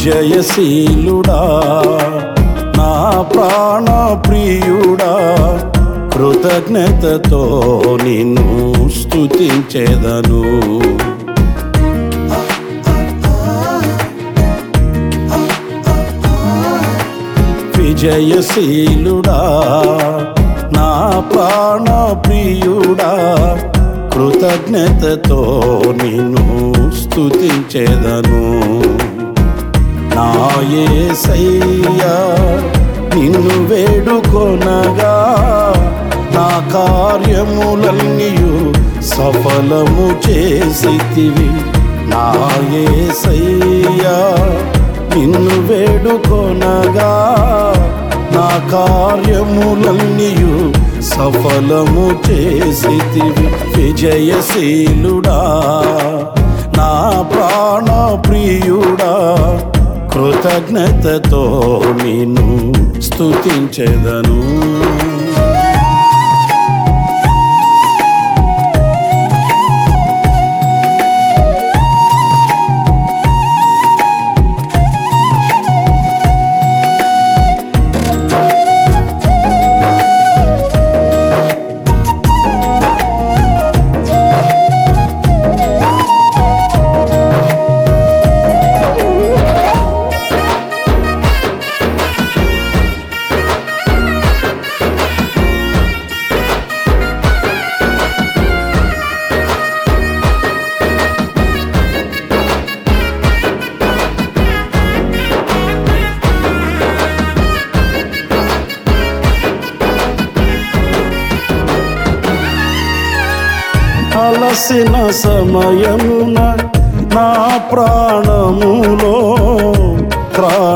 విజయశీలుడా నా ప్రాణ ప్రియుడా కృతజ్ఞతతో నిన్ను స్తుతించెదను విజయశీలుడా నా ప్రాణ ప్రియుడా కృతజ్ఞతతో నిన్ను స్తుతించెదను నా యేసయ్యా నిన్ను వేడుకొనగా నా కార్యములన్నీయు సఫలము చేసితివి నా యేసయ్యా నిన్ను వేడుకొనగా నా కార్యములన్నీయు సఫలము చేసితివి విజయశీలుడా నా ప్రాణ ప్రియుడా కృతజ్ఞతతో నిన్ను స్తుతించెదను అలసిన సమయమున నా ప్రాణములో ప్రా